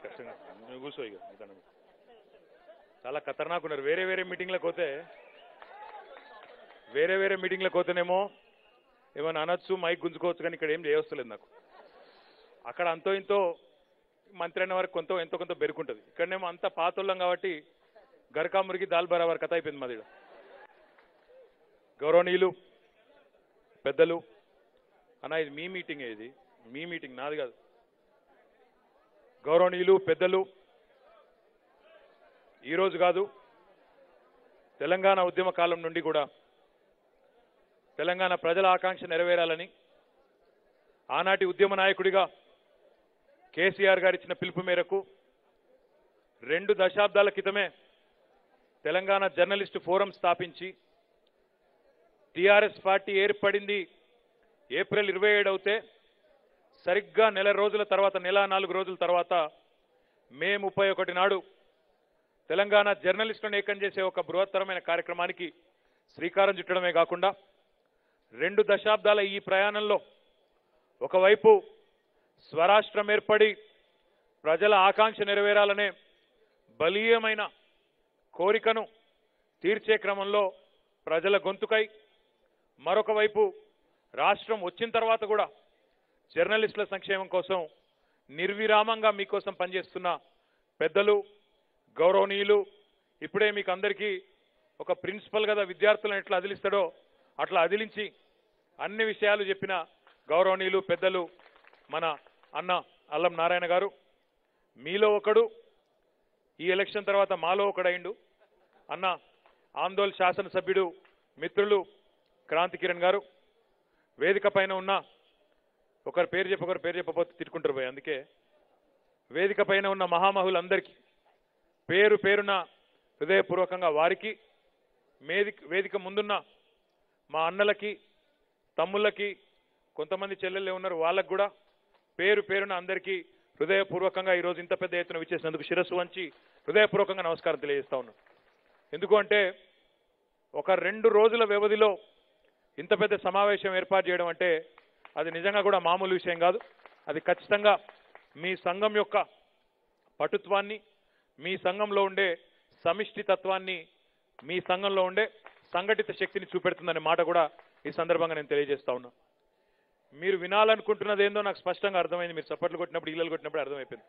ఖచ్చితంగా నువ్వు కూర్చో ఇక నీకన్నా. చాలా ఖతర్నాక్ ఉన్నారు వేరే వేరే మీటింగ్లకు పోతే వేరే వేరే మీటింగ్లకు పోతేనేమో ఏమైనా అనొచ్చు మైక్ గుంజుకోవచ్చు కానీ ఇక్కడ ఏం చేయవస్తలేదు నాకు అక్కడ అంతో ఇంతో మంత్రి అయిన వరకు కొంత ఎంతో కొంత బెరుకుంటుంది ఇక్కడనేమో అంతా పాతోళ్ళం కాబట్టి గరకా మురిగి దాల్ బరాబర్ కథ అయిపోయింది మాది ఈడ. గౌరవనీయులు పెద్దలు అన్న ఇది మీ మీటింగే ఇది మీ మీటింగ్ నాది కాదు గౌరవనీయులు పెద్దలు ఈరోజు కాదు తెలంగాణ ఉద్యమ కాలం నుండి కూడా తెలంగాణ ప్రజల ఆకాంక్ష నెరవేరాలని ఆనాటి ఉద్యమ నాయకుడిగా కేసీఆర్ గారు ఇచ్చిన పిలుపు మేరకు రెండు దశాబ్దాల క్రితమే తెలంగాణ జర్నలిస్టు ఫోరం స్థాపించి టీఆర్ఎస్ పార్టీ ఏర్పడింది ఏప్రిల్ ఇరవై ఏడు అవుతే సరిగ్గా నెల రోజుల తర్వాత నెల నాలుగు రోజుల తర్వాత మే ముప్పై ఒకటి నాడు తెలంగాణ జర్నలిస్టులను ఏకం చేసే ఒక బృహత్తరమైన కార్యక్రమానికి శ్రీకారం చుట్టడమే కాకుండా రెండు దశాబ్దాల ఈ ప్రయాణంలో ఒకవైపు స్వరాష్ట్రం ఏర్పడి ప్రజల ఆకాంక్ష నెరవేరాలనే బలీయమైన కోరికను తీర్చే క్రమంలో ప్రజల గొంతుకై మరొక వైపు రాష్ట్రం వచ్చిన తర్వాత కూడా జర్నలిస్టుల సంక్షేమం కోసం నిర్విరామంగా మీకోసం పనిచేస్తున్న పెద్దలు గౌరవనీయులు ఇప్పుడే మీకు అందరికీ ఒక ప్రిన్సిపల్ కదా విద్యార్థులను ఎట్లా అదిలిస్తాడో అట్లా అదిలించి అన్ని విషయాలు చెప్పిన గౌరవనీయులు పెద్దలు మన అన్న అల్లం నారాయణ గారు మీలో ఒకడు ఈ ఎలక్షన్ తర్వాత మాలో ఒకడైండు అన్న ఆందోళన శాసనసభ్యుడు మిత్రులు క్రాంతి కిరణ్ గారు వేదిక పైన ఉన్న ఒకరి పేరు చెప్పి ఒకరి పేరు చెప్పకపోతే తిట్టుకుంటారు పోయి అందుకే వేదిక పైన ఉన్న మహామహులందరికీ పేరు పేరున హృదయపూర్వకంగా వారికి వేదిక వేదిక ముందున్న మా అన్నలకి తమ్ముళ్ళకి కొంతమంది చెల్లెళ్ళే ఉన్నారు వాళ్ళకు కూడా పేరు పేరున అందరికీ హృదయపూర్వకంగా ఈరోజు ఇంత పెద్ద ఎత్తున విచ్చేసినందుకు శిరస్సు వంచి హృదయపూర్వకంగా నమస్కారం తెలియజేస్తా ఉన్నాను ఎందుకు అంటే ఒక రెండు రోజుల వ్యవధిలో ఇంత పెద్ద సమావేశం ఏర్పాటు చేయడం అంటే అది నిజంగా కూడా మామూలు విషయం కాదు అది ఖచ్చితంగా మీ సంఘం యొక్క పటుత్వాన్ని మీ సంఘంలో ఉండే సమిష్టి తత్వాన్ని మీ సంఘంలో ఉండే సంఘటిత శక్తిని చూపెడుతుందనే మాట కూడా ఈ సందర్భంగా నేను తెలియజేస్తా ఉన్నా మీరు వినాలనుకుంటున్నది ఏందో నాకు స్పష్టంగా అర్థమైంది మీరు చప్పట్లు కొట్టినప్పుడు ఇళ్ళలు కొట్టినప్పుడు అర్థమైపోయింది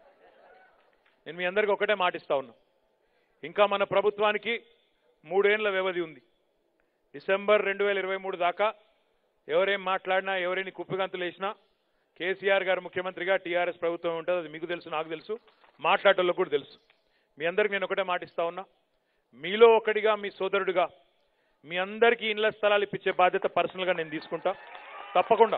నేను మీ అందరికీ ఒకటే మాటిస్తా ఉన్నా ఇంకా మన ప్రభుత్వానికి మూడేళ్ల వ్యవధి ఉంది డిసెంబర్ రెండు వేల ఇరవై మూడు దాకా ఎవరేం మాట్లాడినా ఎవరైనా కుప్పిగంతులు వేసినా కేసీఆర్ గారు ముఖ్యమంత్రిగా టీఆర్ఎస్ ప్రభుత్వం ఉంటుంది అది మీకు తెలుసు నాకు తెలుసు మాట్లాడటంలో కూడా తెలుసు మీ అందరికి నేను ఒకటే మాటిస్తా ఉన్నా మీలో ఒకటిగా మీ సోదరుడిగా మీ అందరికీ ఇళ్ల స్థలాలు ఇప్పించే బాధ్యత పర్సనల్గా నేను తీసుకుంటా తప్పకుండా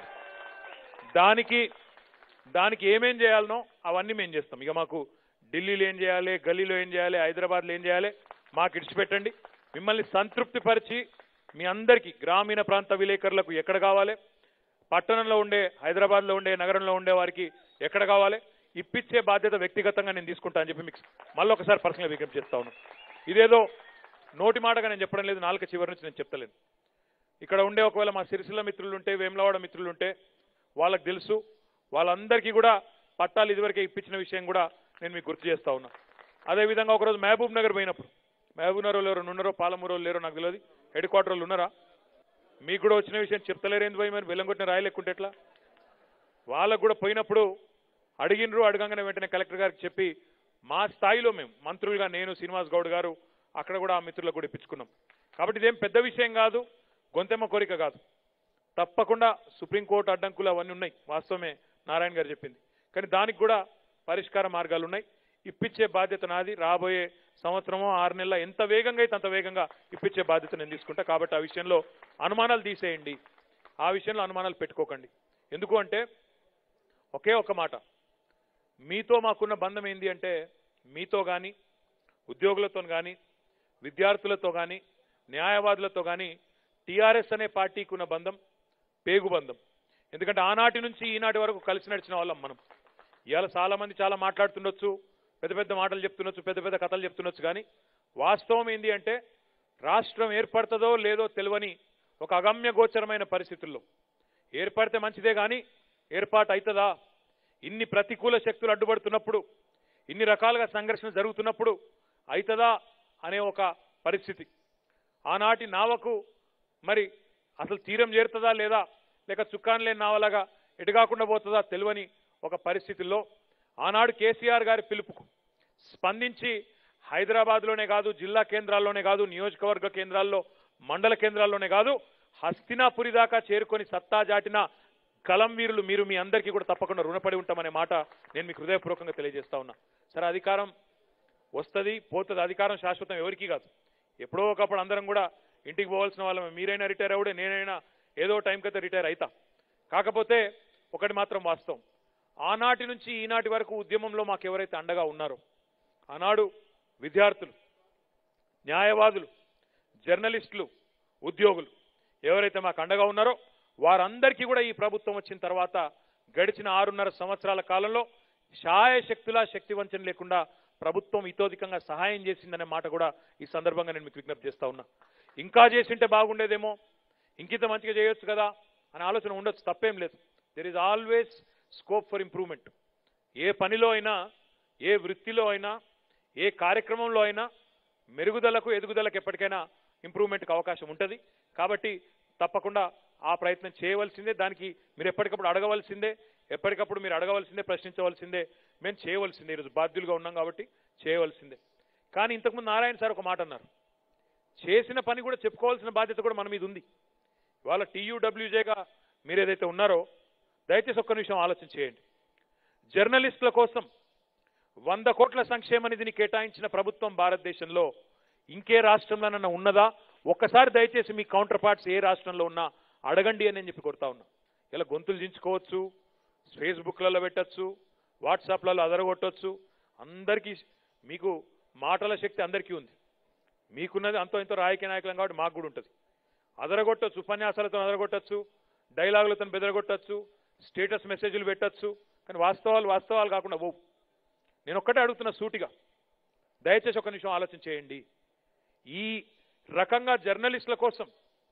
దానికి దానికి ఏమేం చేయాలనో అవన్నీ మేము చేస్తాం ఇక మాకు ఢిల్లీలో ఏం చేయాలి గల్లీలో ఏం చేయాలి హైదరాబాద్లో ఏం చేయాలి మాకు ఇడిచిపెట్టండి మిమ్మల్ని సంతృప్తిపరిచి మీ అందరికీ గ్రామీణ ప్రాంత విలేకరులకు ఎక్కడ కావాలి పట్టణంలో ఉండే హైదరాబాద్లో ఉండే నగరంలో ఉండే వారికి ఎక్కడ కావాలి ఇప్పించే బాధ్యత వ్యక్తిగతంగా నేను తీసుకుంటా అని చెప్పి మీకు మళ్ళీ ఒకసారి పర్సనల్ విజ్ఞప్తి చేస్తా ఉన్నాను ఇదేదో నోటి మాటగా నేను చెప్పడం లేదు నాలుక చివరి నుంచి నేను చెప్తలేను ఇక్కడ ఉండే ఒకవేళ మా సిరిసిల్ల మిత్రులు ఉంటే వేములవాడ మిత్రులు ఉంటే వాళ్ళకి తెలుసు వాళ్ళందరికీ కూడా పట్టాలు ఇదివరకే ఇప్పించిన విషయం కూడా నేను మీకు గుర్తు చేస్తా ఉన్నా అదేవిధంగా ఒకరోజు మహబూబ్ నగర్ పోయినప్పుడు మహబూబ్ నగర్ ఎవరు ఉన్నారో పాలమూరు లేరో నాకు తెలియదు హెడ్ క్వార్టర్లు ఉన్నారా మీకు కూడా వచ్చిన విషయం చెప్తలేరేంది పోయి మరి బెల్లం కొట్టిన రాయలేకుంటే ఎట్లా వాళ్ళకు కూడా పోయినప్పుడు అడిగినరు అడగంగానే వెంటనే కలెక్టర్ గారికి చెప్పి మా స్థాయిలో మేము మంత్రులుగా నేను శ్రీనివాస్ గౌడ్ గారు అక్కడ కూడా ఆ మిత్రులకు కూడా ఇప్పించుకున్నాం కాబట్టి ఇదేం పెద్ద విషయం కాదు గొంతెమ్మ కోరిక కాదు తప్పకుండా సుప్రీంకోర్టు అడ్డంకులు అవన్నీ ఉన్నాయి వాస్తవమే నారాయణ గారు చెప్పింది కానీ దానికి కూడా పరిష్కార మార్గాలు ఉన్నాయి ఇప్పించే బాధ్యత నాది రాబోయే సంవత్సరమో ఆరు నెలల ఎంత వేగంగా అయితే అంత వేగంగా ఇప్పించే బాధ్యత నేను తీసుకుంటా కాబట్టి ఆ విషయంలో అనుమానాలు తీసేయండి ఆ విషయంలో అనుమానాలు పెట్టుకోకండి ఎందుకు అంటే ఒకే ఒక మాట మీతో మాకున్న బంధం ఏంది అంటే మీతో కానీ ఉద్యోగులతో కానీ విద్యార్థులతో కానీ న్యాయవాదులతో కానీ టీఆర్ఎస్ అనే పార్టీకి ఉన్న బంధం పేగు బంధం ఎందుకంటే ఆనాటి నుంచి ఈనాటి వరకు కలిసి నడిచిన వాళ్ళం మనం ఇవాళ చాలా మంది చాలా మాట్లాడుతుండొచ్చు పెద్ద పెద్ద మాటలు చెప్తుండొచ్చు పెద్ద పెద్ద కథలు చెప్తుండొచ్చు కానీ వాస్తవం ఏంది అంటే రాష్ట్రం ఏర్పడుతుందో లేదో తెలియని ఒక అగమ్య గోచరమైన పరిస్థితుల్లో ఏర్పడితే మంచిదే కానీ ఏర్పాటు అవుతుందా ఇన్ని ప్రతికూల శక్తులు అడ్డుపడుతున్నప్పుడు ఇన్ని రకాలుగా సంఘర్షణ జరుగుతున్నప్పుడు అవుతుందా అనే ఒక పరిస్థితి ఆనాటి నావకు మరి అసలు తీరం చేరుతుందా లేదా లేక చుక్కాన్ లేని నావలాగా ఎటు కాకుండా పోతుందా తెలియని ఒక పరిస్థితుల్లో ఆనాడు కేసీఆర్ గారి పిలుపుకు స్పందించి హైదరాబాద్లోనే కాదు జిల్లా కేంద్రాల్లోనే కాదు నియోజకవర్గ కేంద్రాల్లో మండల కేంద్రాల్లోనే కాదు హస్తినాపురి దాకా చేరుకొని సత్తా జాటిన కలం వీరులు మీరు మీ అందరికీ కూడా తప్పకుండా రుణపడి ఉంటామనే మాట నేను మీకు హృదయపూర్వకంగా తెలియజేస్తా ఉన్నా సరే అధికారం వస్తుంది పోతుంది అధికారం శాశ్వతం ఎవరికీ కాదు ఎప్పుడో ఒకప్పుడు అందరం కూడా ఇంటికి పోవాల్సిన వాళ్ళం మీరైనా రిటైర్ అవుడే నేనైనా ఏదో టైంకైతే రిటైర్ అవుతా కాకపోతే ఒకటి మాత్రం వాస్తవం ఆనాటి నుంచి ఈనాటి వరకు ఉద్యమంలో మాకు ఎవరైతే అండగా ఉన్నారో ఆనాడు విద్యార్థులు న్యాయవాదులు జర్నలిస్టులు ఉద్యోగులు ఎవరైతే మాకు అండగా ఉన్నారో వారందరికీ కూడా ఈ ప్రభుత్వం వచ్చిన తర్వాత గడిచిన ఆరున్నర సంవత్సరాల కాలంలో శాయశక్తులా శక్తి వంచన లేకుండా ప్రభుత్వం ఇతోధికంగా సహాయం చేసిందనే మాట కూడా ఈ సందర్భంగా నేను మీకు విజ్ఞప్తి చేస్తా ఉన్నా ఇంకా చేసింటే బాగుండేదేమో ఇంకింత మంచిగా చేయొచ్చు కదా అనే ఆలోచన ఉండొచ్చు తప్పేం లేదు there is always scope for improvement ఏ పనిలో అయినా ఏ వృత్తిలో అయినా ఏ కార్యక్రమంలో అయినా మెరుగుదలకు ఎదుగుదలకు ఎప్పటికైనా ఇంప్రూవ్మెంట్కి అవకాశం ఉంటుంది కాబట్టి తప్పకుండా ఆ ప్రయత్నం చేయవలసిందే దానికి మీరు ఎప్పటికప్పుడు అడగవలసిందే ఎప్పటికప్పుడు మీరు అడగవలసిందే ప్రశ్నించవలసిందే మేము చేయవలసిందే ఈరోజు బాధ్యులుగా ఉన్నాం కాబట్టి చేయవలసిందే కానీ ఇంతకుముందు నారాయణ సార్ ఒక మాట అన్నారు చేసిన పని కూడా చెప్పుకోవాల్సిన బాధ్యత కూడా మన మీద ఉంది ఇవాళ టీయూడబ్ల్యూజేగా మీరు ఏదైతే ఉన్నారో దయచేసి ఒక్క నిమిషం ఆలోచన చేయండి జర్నలిస్టుల కోసం వంద కోట్ల సంక్షేమ నిధిని కేటాయించిన ప్రభుత్వం భారతదేశంలో ఇంకే రాష్ట్రంలోనన్నా ఉన్నదా ఒక్కసారి దయచేసి మీ కౌంటర్ పార్ట్స్ ఏ రాష్ట్రంలో ఉన్నా అడగండి అని నేను చెప్పి కొడతా ఉన్నా ఇలా గొంతులు దించుకోవచ్చు ఫేస్బుక్లలో పెట్టచ్చు వాట్సాప్లలో అదరగొట్టవచ్చు అందరికీ మీకు మాటల శక్తి అందరికీ ఉంది మీకున్నది అంతో ఇంతో రాజకీయ నాయకులం కాబట్టి మాకు కూడా ఉంటుంది అదరగొట్టచ్చు ఉపన్యాసాలతో అదరగొట్టచ్చు డైలాగులతో బెదరగొట్టచ్చు స్టేటస్ మెసేజ్లు పెట్టచ్చు కానీ వాస్తవాలు వాస్తవాలు కాకుండా ఓ నేను ఒక్కటే అడుగుతున్న సూటిగా దయచేసి ఒక నిమిషం ఆలోచన చేయండి ఈ రకంగా జర్నలిస్టుల కోసం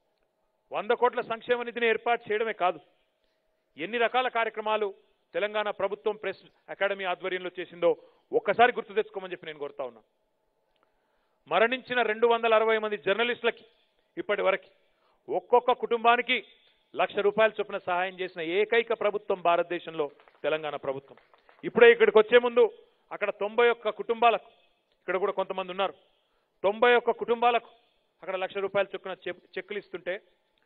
వంద కోట్ల సంక్షేమ నిధిని ఏర్పాటు చేయడమే కాదు ఎన్ని రకాల కార్యక్రమాలు తెలంగాణ ప్రభుత్వం ప్రెస్ అకాడమీ ఆధ్వర్యంలో చేసిందో ఒక్కసారి గుర్తు తెచ్చుకోమని చెప్పి నేను కోరుతా ఉన్నా మరణించిన రెండు వందల అరవై మంది జర్నలిస్టులకి ఇప్పటి వరకు ఒక్కొక్క కుటుంబానికి లక్ష రూపాయల చొప్పున సహాయం చేసిన ఏకైక ప్రభుత్వం భారతదేశంలో తెలంగాణ ప్రభుత్వం ఇప్పుడే ఇక్కడికి వచ్చే ముందు అక్కడ తొంభై ఒక్క కుటుంబాలకు ఇక్కడ కూడా కొంతమంది ఉన్నారు తొంభై ఒక్క కుటుంబాలకు అక్కడ లక్ష రూపాయల చొప్పున చెక్- చెక్కులు ఇస్తుంటే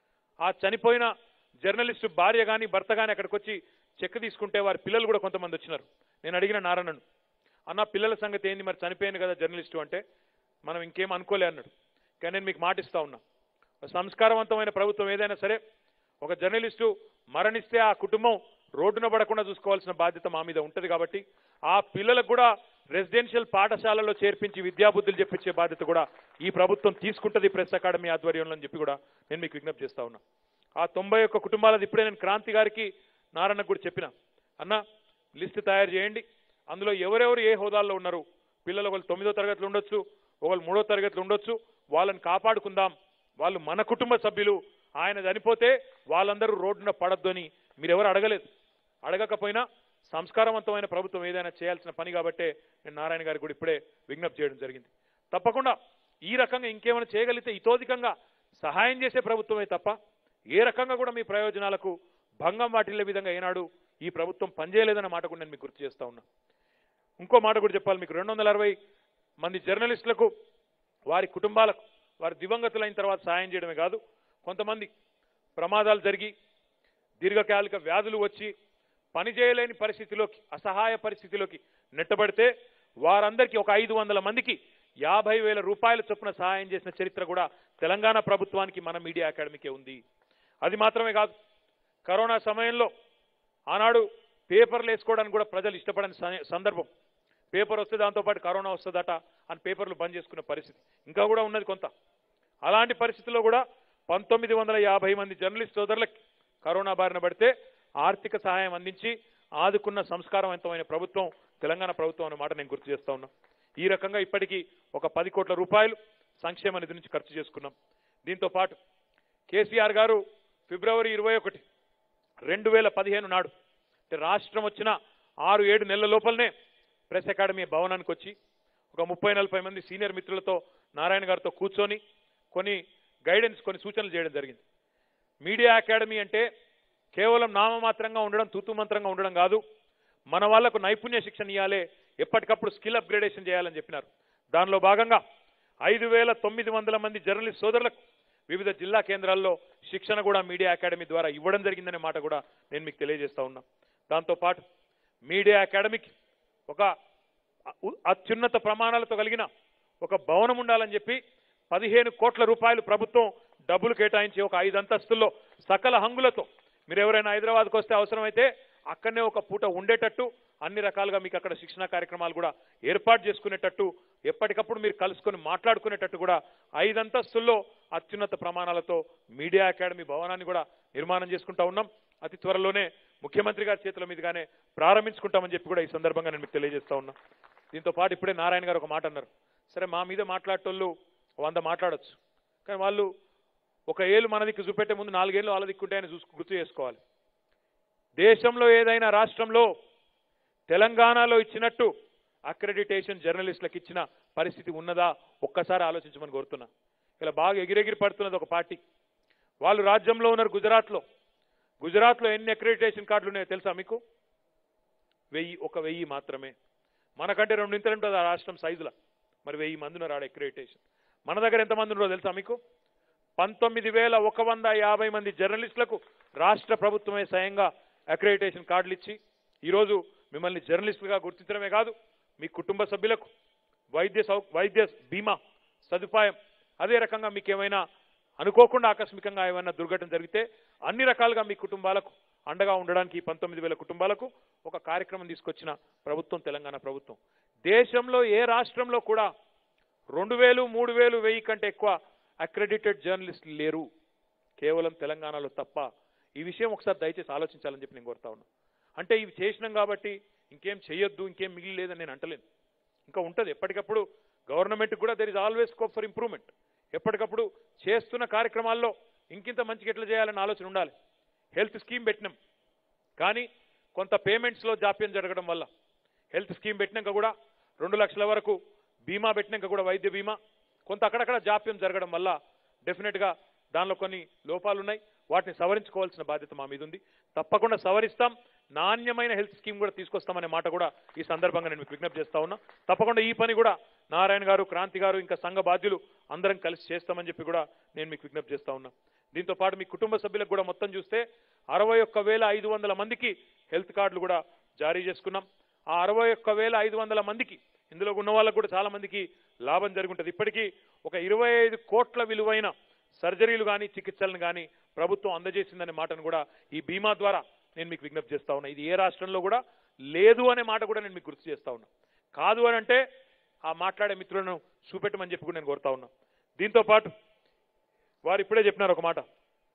ఆ చనిపోయిన జర్నలిస్టు భార్య కానీ భర్త కానీ అక్కడికి వచ్చి చెక్ తీసుకుంటే వారి పిల్లలు కూడా కొంతమంది వచ్చినారు నేను అడిగిన నారాయణను అన్న పిల్లల సంగతి ఏంది మరి చనిపోయింది కదా జర్నలిస్టు అంటే మనం ఇంకేం అనుకోలే అన్నాడు కానీ నేను మీకు మాటిస్తా ఉన్నా ఒక సంస్కారవంతమైన ప్రభుత్వం ఏదైనా సరే ఒక జర్నలిస్టు మరణిస్తే ఆ కుటుంబం రోడ్డున పడకుండా చూసుకోవాల్సిన బాధ్యత మా మీద ఉంటుంది కాబట్టి ఆ పిల్లలకు కూడా రెసిడెన్షియల్ పాఠశాలలో చేర్పించి విద్యాబుద్ధులు చెప్పించే బాధ్యత కూడా ఈ ప్రభుత్వం తీసుకుంటుంది ప్రెస్ అకాడమీ ఆధ్వర్యంలో అని చెప్పి కూడా నేను మీకు విజ్ఞప్తి చేస్తా ఉన్నా ఆ తొంభై ఒక్క కుటుంబాలది ఇప్పుడే నేను క్రాంతి గారికి నారాయణకు కూడా చెప్పిన అన్న లిస్ట్ తయారు చేయండి అందులో ఎవరెవరు ఏ హోదాల్లో ఉన్నారు పిల్లలు ఒకళ్ళు తొమ్మిదో తరగతిలో ఉండొచ్చు ఒకళ్ళు మూడో తరగతిలో ఉండొచ్చు వాళ్ళని కాపాడుకుందాం వాళ్ళు మన కుటుంబ సభ్యులు ఆయన చనిపోతే వాళ్ళందరూ రోడ్డున పడద్దు అని మీరెవరు అడగలేదు అడగకపోయినా సంస్కారవంతమైన ప్రభుత్వం ఏదైనా చేయాల్సిన పని కాబట్టే నేను నారాయణ గారికి కూడా ఇప్పుడే విజ్ఞప్తి చేయడం జరిగింది తప్పకుండా ఈ రకంగా ఇంకేమైనా చేయగలిగితే ఇతోధికంగా సహాయం చేసే ప్రభుత్వమే తప్ప ఏ రకంగా కూడా మీ ప్రయోజనాలకు భంగం వాటిల్లే విధంగా ఏనాడు ఈ ప్రభుత్వం పనిచేయలేదన్న మాట కూడా నేను మీకు గుర్తు చేస్తా ఉన్నా ఇంకో మాట కూడా చెప్పాలి మీకు రెండు వందల అరవై మంది జర్నలిస్టులకు వారి కుటుంబాలకు వారి దివంగతులైన తర్వాత సాయం చేయడమే కాదు కొంతమంది ప్రమాదాలు జరిగి దీర్ఘకాలిక వ్యాధులు వచ్చి పని చేయలేని పరిస్థితిలోకి అసహాయ పరిస్థితిలోకి నెట్టబడితే వారందరికీ ఒక ఐదు వందల మందికి యాభై వేల రూపాయల చొప్పున సహాయం చేసిన చరిత్ర కూడా తెలంగాణ ప్రభుత్వానికి మన మీడియా అకాడమీకే ఉంది అది మాత్రమే కాదు కరోనా సమయంలో ఆనాడు పేపర్లు వేసుకోవడానికి కూడా ప్రజలు ఇష్టపడని స- సందర్భం పేపర్ వస్తే దాంతోపాటు కరోనా వస్తుందట అని పేపర్లు బంద్ చేసుకున్న పరిస్థితి ఇంకా కూడా ఉన్నది కొంత అలాంటి పరిస్థితుల్లో కూడా పంతొమ్మిది వందల యాభై మంది జర్నలిస్ట్ సోదరులకి కరోనా బారిన పడితే ఆర్థిక సహాయం అందించి ఆదుకున్న సంస్కారవంతమైన ప్రభుత్వం తెలంగాణ ప్రభుత్వం అనే మాట నేను గుర్తు చేస్తా ఉన్నా ఈ రకంగా ఇప్పటికీ ఒక పది కోట్ల రూపాయలు సంక్షేమ నిధి నుంచి ఖర్చు చేసుకున్నాం దీంతో పాటు కేసీఆర్ గారు ఫిబ్రవరి ఇరవై ఒకటి రెండు వేల పదిహేను నాడు అంటే రాష్ట్రం వచ్చిన ఆరు ఏడు నెలల లోపలనే ప్రెస్ అకాడమీ భవనానికి వచ్చి ఒక ముప్పై నలభై మంది సీనియర్ మిత్రులతో నారాయణ గారితో కూర్చొని కొన్ని గైడెన్స్ కొన్ని సూచనలు చేయడం జరిగింది మీడియా అకాడమీ అంటే కేవలం నామమాత్రంగా ఉండడం తూతుమంత్రంగా ఉండడం కాదు మన వాళ్లకు నైపుణ్య శిక్షణ ఇవ్వాలి ఎప్పటికప్పుడు స్కిల్ అప్గ్రేడేషన్ చేయాలని చెప్పినారు దానిలో భాగంగా ఐదు వేల తొమ్మిది వందల మంది జర్నలిస్ట్ సోదరులకు వివిధ జిల్లా కేంద్రాల్లో శిక్షణ కూడా మీడియా అకాడమీ ద్వారా ఇవ్వడం జరిగిందనే మాట కూడా నేను మీకు తెలియజేస్తా ఉన్నా దాంతోపాటు మీడియా అకాడమీకి ఒక అ- అత్యున్నత ప్రమాణాలతో కలిగిన ఒక భవనం ఉండాలని చెప్పి పదిహేను కోట్ల రూపాయలు ప్రభుత్వం డబ్బులు కేటాయించి ఒక ఐదు అంతస్తుల్లో సకల హంగులతో మీరు ఎవరైనా హైదరాబాద్కి వస్తే అవసరమైతే అక్కడనే ఒక పూట ఉండేటట్టు అన్ని రకాలుగా మీకు అక్కడ శిక్షణ కార్యక్రమాలు కూడా ఏర్పాటు చేసుకునేటట్టు ఎప్పటికప్పుడు మీరు కలుసుకొని మాట్లాడుకునేటట్టు కూడా ఐదు అంతస్తుల్లో అత్యున్నత ప్రమాణాలతో మీడియా అకాడమీ భవనాన్ని కూడా నిర్మాణం చేసుకుంటా ఉన్నాం అతి త్వరలోనే ముఖ్యమంత్రి గారి చేతుల మీదుగానే ప్రారంభించుకుంటామని చెప్పి కూడా ఈ సందర్భంగా నేను మీకు తెలియజేస్తా ఉన్నా దీంతో పాటు ఇప్పుడే నారాయణ గారు ఒక మాట అన్నారు సరే మా మీద మాట్లాడేటోళ్ళు వంద మాట్లాడొచ్చు కానీ వాళ్ళు ఒక ఏళ్ళు మన దిక్కు చూపెట్టే ముందు నాలుగేళ్ళు వాళ్ళ దిక్కుంటాయని చూసు గుర్తు చేసుకోవాలి దేశంలో ఏదైనా రాష్ట్రంలో తెలంగాణలో ఇచ్చినట్టు అక్రెడిటేషన్ జర్నలిస్టులకు ఇచ్చిన పరిస్థితి ఉన్నదా ఒక్కసారి ఆలోచించమని కోరుతున్నా ఇలా బాగా ఎగిరెగిరి పడుతున్నది ఒక పార్టీ వాళ్ళు రాజ్యంలో ఉన్నారు గుజరాత్లో గుజరాత్లో ఎన్ని అక్రెడిటేషన్ కార్డులు ఉన్నాయో తెలుసా మీకు వెయ్యి ఒక వెయ్యి మాత్రమే మనకంటే రెండింతలు ఉంటుంది ఆ రాష్ట్రం సైజుల మరి వెయ్యి మంది ఉన్నారు ఆడ అక్రెడిటేషన్ మన దగ్గర ఎంతమంది ఉన్నారో తెలుసా మీకు పంతొమ్మిది వేల ఒక వంద యాభై మంది జర్నలిస్టులకు రాష్ట్ర ప్రభుత్వమే స్వయంగా అక్రెడిటేషన్ కార్డులు ఇచ్చి ఈరోజు మిమ్మల్ని జర్నలిస్టులుగా గుర్తించడమే కాదు మీ కుటుంబ సభ్యులకు వైద్య సౌ వైద్య బీమా సదుపాయం అదే రకంగా మీకు ఏమైనా అనుకోకుండా ఆకస్మికంగా ఏమైనా దుర్ఘటన జరిగితే అన్ని రకాలుగా మీ కుటుంబాలకు అండగా ఉండడానికి ఈ పంతొమ్మిది వేల కుటుంబాలకు ఒక కార్యక్రమం తీసుకొచ్చిన ప్రభుత్వం తెలంగాణ ప్రభుత్వం దేశంలో ఏ రాష్ట్రంలో కూడా రెండు వేలు మూడు వేలు వెయ్యి కంటే ఎక్కువ అక్రెడిటెడ్ జర్నలిస్టులు లేరు కేవలం తెలంగాణలో తప్ప ఈ విషయం ఒకసారి దయచేసి ఆలోచించాలని చెప్పి నేను కోరుతా ఉన్నా అంటే ఇవి చేసినాం కాబట్టి ఇంకేం చేయొద్దు ఇంకేం మిగిలి లేదని నేను అంటలేను ఇంకా ఉంటుంది ఎప్పటికప్పుడు గవర్నమెంట్ కూడా there is always scope for improvement ఎప్పటికప్పుడు చేస్తున్న కార్యక్రమాల్లో ఇంకింత మంచిగా ఎట్లా చేయాలని ఆలోచన ఉండాలి హెల్త్ స్కీమ్ పెట్టినాం కానీ కొంత పేమెంట్స్లో జాప్యం జరగడం వల్ల హెల్త్ స్కీమ్ పెట్టినాక కూడా రెండు లక్షల వరకు బీమా పెట్టినాక కూడా వైద్య బీమా కొంత అక్కడక్కడ జాప్యం జరగడం వల్ల డెఫినెట్గా దానిలో కొన్ని లోపాలు ఉన్నాయి వాటిని సవరించుకోవాల్సిన బాధ్యత మా మీద ఉంది తప్పకుండా సవరిస్తాం నాణ్యమైన హెల్త్ స్కీమ్ కూడా తీసుకొస్తామనే మాట కూడా ఈ సందర్భంగా నేను మీకు విజ్ఞప్తి చేస్తా ఉన్నా తప్పకుండా ఈ పని కూడా నారాయణ గారు క్రాంతి గారు ఇంకా సంఘ బాధ్యులు అందరం కలిసి చేస్తామని చెప్పి కూడా నేను మీకు విజ్ఞప్తి చేస్తా ఉన్నా దీంతో పాటు మీ కుటుంబ సభ్యులకు కూడా మొత్తం చూస్తే అరవై ఒక్క వేల ఐదు వందల మందికి హెల్త్ కార్డులు కూడా జారీ చేసుకున్నాం ఆ అరవై ఒక్క వేల ఐదు వందల మందికి ఇందులో ఉన్న వాళ్ళకు కూడా చాలా మందికి లాభం జరుగుంటుంది ఇప్పటికీ ఒక ఇరవై ఐదు కోట్ల విలువైన సర్జరీలు కానీ చికిత్సలను కానీ ప్రభుత్వం అందజేసిందనే మాటను కూడా ఈ బీమా ద్వారా నేను మీకు విజ్ఞప్తి చేస్తా ఉన్నా ఇది ఏ రాష్ట్రంలో కూడా లేదు అనే మాట కూడా నేను మీకు గుర్తు చేస్తా ఉన్నా కాదు అని అంటే ఆ మాట్లాడే మిత్రులను చూపెట్టమని చెప్పి కూడా నేను కోరుతా ఉన్నా దీంతో పాటు వారు ఇప్పుడే చెప్పినారు ఒక మాట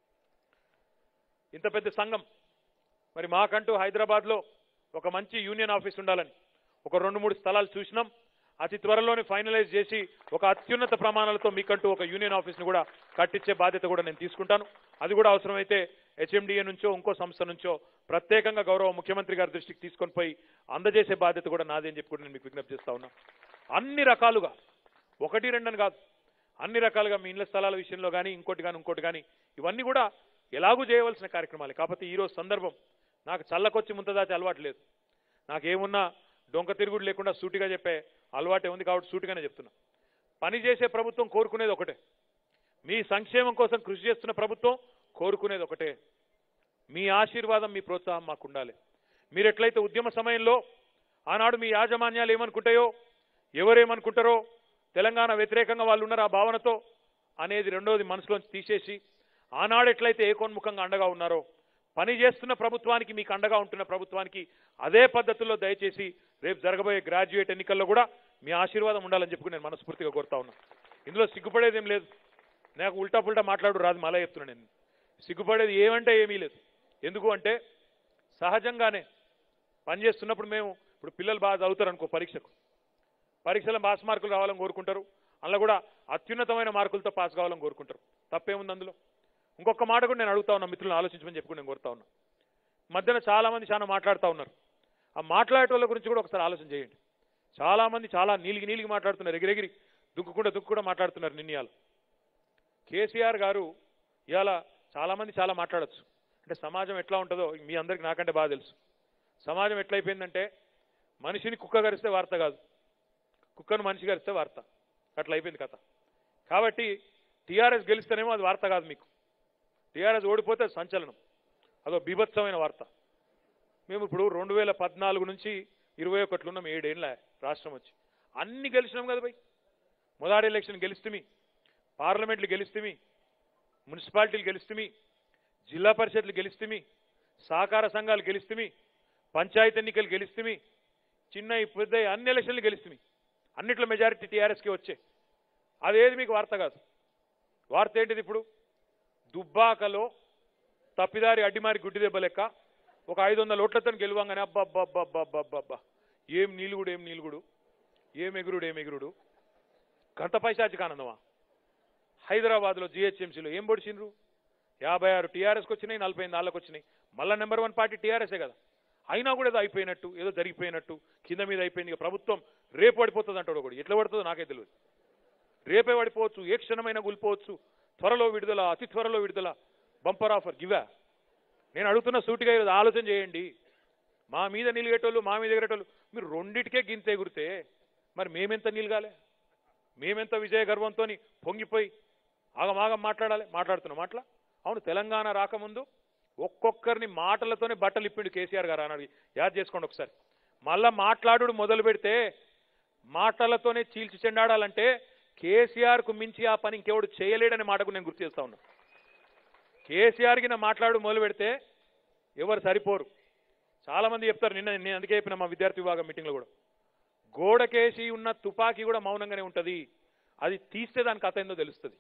ఇంత పెద్ద సంఘం మరి మాకంటూ హైదరాబాద్లో ఒక మంచి యూనియన్ ఆఫీస్ ఉండాలని ఒక రెండు మూడు స్థలాలు చూసినాం అతి త్వరలోనే ఫైనలైజ్ చేసి ఒక అత్యున్నత ప్రమాణాలతో మీకంటూ ఒక యూనియన్ ఆఫీస్ను కూడా కట్టించే బాధ్యత కూడా నేను తీసుకుంటాను అది కూడా అవసరమైతే హెచ్ఎండిఏ నుంచో ఇంకో సంస్థ నుంచో ప్రత్యేకంగా గౌరవ ముఖ్యమంత్రి గారి దృష్టికి తీసుకొని పోయి అందజేసే బాధ్యత కూడా నాదే అని చెప్పి కూడా నేను మీకు విజ్ఞప్తి చేస్తా ఉన్నా అన్ని రకాలుగా ఒకటి రెండని కాదు అన్ని రకాలుగా మీ ఇళ్ల స్థలాల విషయంలో కానీ ఇంకోటి కానీ ఇంకోటి కానీ ఇవన్నీ కూడా ఎలాగూ చేయవలసిన కార్యక్రమాలే కాకపోతే ఈరోజు సందర్భం నాకు చల్లకొచ్చి ముంతదాచి అలవాటు లేదు నాకేమున్నా డొంక తిరుగుడు లేకుండా సూటిగా చెప్పే అలవాటే ఉంది కాబట్టి సూటిగానే చెప్తున్నా పని చేసే ప్రభుత్వం కోరుకునేది ఒకటే మీ సంక్షేమం కోసం కృషి చేస్తున్న ప్రభుత్వం కోరుకునేది ఒకటే మీ ఆశీర్వాదం మీ ప్రోత్సాహం మాకు ఉండాలి మీరు ఎట్లయితే ఉద్యమ సమయంలో ఆనాడు మీ యాజమాన్యాలు ఏమనుకుంటాయో ఎవరేమనుకుంటారో తెలంగాణ వ్యతిరేకంగా వాళ్ళు ఉన్నారు ఆ భావనతో అనేది రెండోది మనసులోంచి తీసేసి ఆనాడు ఎట్లయితే ఏకోన్ముఖంగా అండగా ఉన్నారో పని చేస్తున్న ప్రభుత్వానికి మీకు అండగా ఉంటున్న ప్రభుత్వానికి అదే పద్ధతుల్లో దయచేసి రేపు జరగబోయే గ్రాడ్యుయేట్ ఎన్నికల్లో కూడా మీ ఆశీర్వాదం ఉండాలని చెప్పి నేను మనస్ఫూర్తిగా కోరుతా ఉన్నా ఇందులో సిగ్గుపడేది ఏం లేదు నాకు ఉల్టా పుల్టా మాట్లాడు రాదు మళ్ళా చెప్తున్నా నేను సిగ్గుపడేది ఏమంటే ఏమీ లేదు ఎందుకు అంటే సహజంగానే పని చేస్తున్నప్పుడు మేము ఇప్పుడు పిల్లలు బాగా చదువుతారు అనుకో పరీక్షకు పరీక్షలో పాస్ మార్కులు రావాలని కోరుకుంటారు అందులో కూడా అత్యున్నతమైన మార్కులతో పాస్ కావాలని కోరుకుంటారు తప్పేముంది అందులో ఇంకొక మాట కూడా నేను అడుగుతా ఉన్నా మిత్రులను ఆలోచించమని చెప్పి కూడా నేను కోరుతా ఉన్నా మధ్యన చాలా మంది చాలా మాట్లాడుతూ ఉన్నారు ఆ మాట్లాడే వాళ్ళ గురించి కూడా ఒకసారి ఆలోచన చేయండి చాలా మంది చాలా నీలిగి నీలిగి మాట్లాడుతున్నారు ఎగిరెగిరి దుక్కుకుండా దుక్కుకుండా మాట్లాడుతున్నారు నిన్నయాలు కేసీఆర్ గారు ఇవాళ చాలా మంది చాలా మాట్లాడొచ్చు అంటే సమాజం ఎట్లా ఉంటుందో మీ అందరికి నాకంటే బాగా తెలుసు సమాజం ఎట్లయిపోయిందంటే మనిషిని కుక్క గరిస్తే వార్త కాదు కుక్కను మనిషి గరిస్తే వార్త అట్లా అయిపోయింది కథ కాబట్టి టీఆర్ఎస్ గెలిస్తేనేమో అది వార్త కాదు మీకు టీఆర్ఎస్ ఓడిపోతే అది సంచలనం అదో బీభత్సమైన వార్త మేము ఇప్పుడు రెండు వేల పద్నాలుగు నుంచి ఇరవై ఒకట్లు ఉన్నాం ఏడేళ్ళ రాష్ట్రం వచ్చి అన్ని గెలిచినాం కదా భయ్ మొదటి ఎలక్షన్ గెలిస్తేమి పార్లమెంట్లు గెలిస్తేమి మున్సిపాలిటీలు గెలిస్తేమి జిల్లా పరిషత్లు గెలిస్తేమి సహకార సంఘాలు గెలిస్తేమి పంచాయతీ ఎన్నికలు గెలిస్తేమి చిన్న పెద్ద అన్ని ఎలక్షన్లు గెలిస్తేమి అన్నిట్లో మెజారిటీ టీఆర్ఎస్కి వచ్చే అదేది మీకు వార్త కాదు వార్త ఏంటిది ఇప్పుడు దుబ్బాకలో తప్పిదారి అడ్డిమారి గుడ్డి దెబ్బ లెక్క ఒక ఐదు వందల ఓట్లతో గెలువంగానే అబ్బబ్బబ్బబ్బబ్బబ్బబ్బా ఏం నీలుగుడు ఏం నీలుగుడు ఏం ఎగురుడు ఏం ఎగురుడు గంత పైశాచిక ఆనందమా హైదరాబాద్లో జిహెచ్ఎంసీలో ఏం పొడిచిండ్రు యాభై ఆరు టీఆర్ఎస్కి వచ్చినాయి నలభై నాలుగుకి వచ్చినాయి మళ్ళా నెంబర్ వన్ పార్టీ టీఆర్ఎస్ఏ కదా అయినా కూడా ఏదో అయిపోయినట్టు ఏదో జరిగిపోయినట్టు కింద మీద అయిపోయింది ఇక ప్రభుత్వం రేపు పడిపోతుంది అంటాడు ఒకటి ఎట్లా పడుతుందో నాకే తెలియదు రేపే పడిపోవచ్చు ఏ క్షణమైనా కూలిపోవచ్చు త్వరలో విడుదల అతి త్వరలో విడుదల బంపర్ ఆఫర్ గివా నేను అడుగుతున్న సూటిగా ఈరోజు ఆలోచన చేయండి మా మీద నిలిగేటోళ్ళు మా మీద ఎగరేటోళ్ళు మీరు రెండిటికే గింత ఎగురితే మరి మేమెంత నిలగాలి మేమెంత విజయ గర్వంతో పొంగిపోయి ఆగమాగం మాట్లాడాలి మాట్లాడుతున్నాం మాట్లా అవును తెలంగాణ రాకముందు ఒక్కొక్కరిని మాటలతోనే బట్టలు ఇప్పిండు కేసీఆర్ గారు అన్నది యాద్ చేసుకోండి ఒకసారి మళ్ళా మాట్లాడు మొదలు పెడితే మాటలతోనే చీల్చి చెండాడాలంటే కేసీఆర్కు మించి ఆ పని ఇంకెవడు చేయలేడనే మాటకు నేను గుర్తు చేస్తా ఉన్నా కేసీఆర్కి నా మాట్లాడు మొదలు పెడితే ఎవరు సరిపోరు చాలా మంది చెప్తారు నిన్న నేను అందుకే చెప్పిన మా విద్యార్థి విభాగం మీటింగ్లో కూడా గోడకేసి ఉన్న తుపాకీ కూడా మౌనంగానే ఉంటుంది అది తీస్తే దాని కథ ఏందో తెలుస్తుంది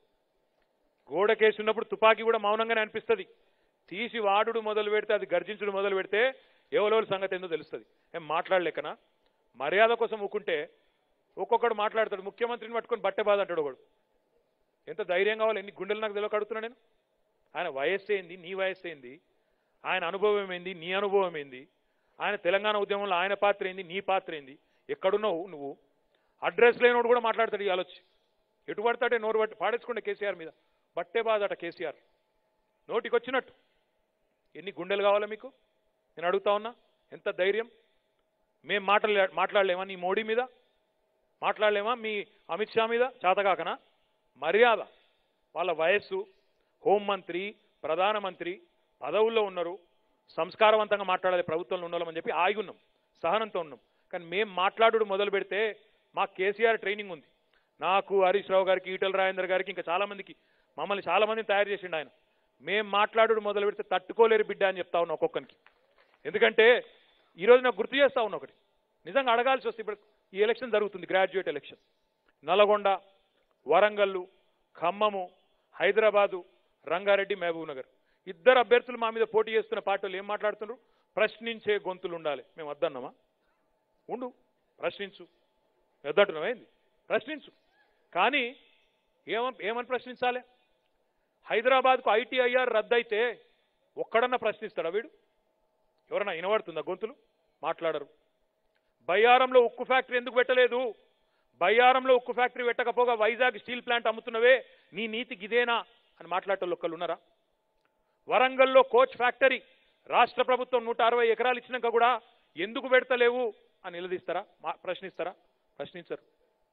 గోడకేసి ఉన్నప్పుడు తుపాకీ కూడా మౌనంగానే అనిపిస్తుంది తీసి వాడుడు మొదలు పెడితే అది గర్జించుడు మొదలు పెడితే ఎవరెవరి సంగతి ఏందో తెలుస్తుంది ఏం మాట్లాడలేకనా మర్యాద కోసం ఊకుంటే ఒక్కొక్కడు మాట్లాడతాడు ముఖ్యమంత్రిని పట్టుకొని బట్టె బాధ అంటాడు ఒకడు ఎంత ధైర్యం కావాలి ఎన్ని గుండెలు నాకు తెలియక అడుగుతున్నా నేను ఆయన వయస్సు ఏంది నీ వయస్సు ఏంది ఆయన అనుభవం ఏంది నీ అనుభవం ఏంది ఆయన తెలంగాణ ఉద్యమంలో ఆయన పాత్ర ఏంది నీ పాత్ర ఏంది ఎక్కడున్నావు నువ్వు అడ్రస్ లేనోడు కూడా మాట్లాడతాడు ఇవాళ వచ్చి ఎటు పడతాడే నోరు పట్టి పాడేసుకుంటే కేసీఆర్ మీద బట్టే బాధట కేసీఆర్ నోటికి వచ్చినట్టు ఎన్ని గుండెలు కావాలా మీకు నేను అడుగుతా ఉన్నా ఎంత ధైర్యం మేం మాట్లాడలే మాట్లాడలేమా నీ మోడీ మీద మాట్లాడలేమా మీ అమిత్ షా మీద చేతకాకనా మర్యాద వాళ్ళ వయస్సు హోంమంత్రి ప్రధానమంత్రి పదవుల్లో ఉన్నారు సంస్కారవంతంగా మాట్లాడాలి ప్రభుత్వంలో ఉండాలని చెప్పి ఆగి ఉన్నాం సహనంతో ఉన్నాం కానీ మేం మాట్లాడు మొదలు పెడితే మా కేసీఆర్ ట్రైనింగ్ ఉంది నాకు హరీష్ రావు గారికి ఈటల రాజేందర్ గారికి ఇంకా చాలా మందికి మమ్మల్ని చాలా మందిని తయారు చేసిండు ఆయన మేం మాట్లాడు మొదలు పెడితే తట్టుకోలేరు బిడ్డ అని చెప్తా ఉన్నా ఒక్కొక్కరికి ఎందుకంటే ఈరోజు నాకు గుర్తు చేస్తా ఉన్నా ఒకటి నిజంగా అడగాల్సి వస్తే ఇప్పుడు ఈ ఎలక్షన్ జరుగుతుంది graduate election Nalgonda Warangal Khammam Hyderabad Rangareddy Mahbubnagar ఇద్దరు అభ్యర్థులు మా మీద పోటీ చేస్తున్న పార్టీలు ఏం మాట్లాడుతున్నారు ప్రశ్నించే గొంతులు ఉండాలి మేము వద్దన్నామా ఉండు ప్రశ్నించు వద్దంటున్నావా ఏంది ప్రశ్నించు కానీ ఏమని ఏమని ప్రశ్నించాలి హైదరాబాద్కు ఐటీఐఆర్ రద్దయితే ఒక్కడన్నా ప్రశ్నిస్తాడా వీడు ఎవరన్నా వినబడుతుందా గొంతులు మాట్లాడరు బయ్యారంలో ఉక్కు ఫ్యాక్టరీ ఎందుకు పెట్టలేదు బయ్యారంలో ఉక్కు ఫ్యాక్టరీ పెట్టకపోగా వైజాగ్ స్టీల్ ప్లాంట్ అమ్ముతున్నవే నీ నీతి గిదేనా అని మాట్లాడేటోళ్ళు ఒక్కళ్ళు ఉన్నారా వరంగల్లో కోచ్ ఫ్యాక్టరీ రాష్ట్ర ప్రభుత్వం నూట అరవై ఎకరాలు ఇచ్చినాక కూడా ఎందుకు పెడతలేవు అని నిలదీస్తారా మా- ప్రశ్నిస్తారా ప్రశ్నించరు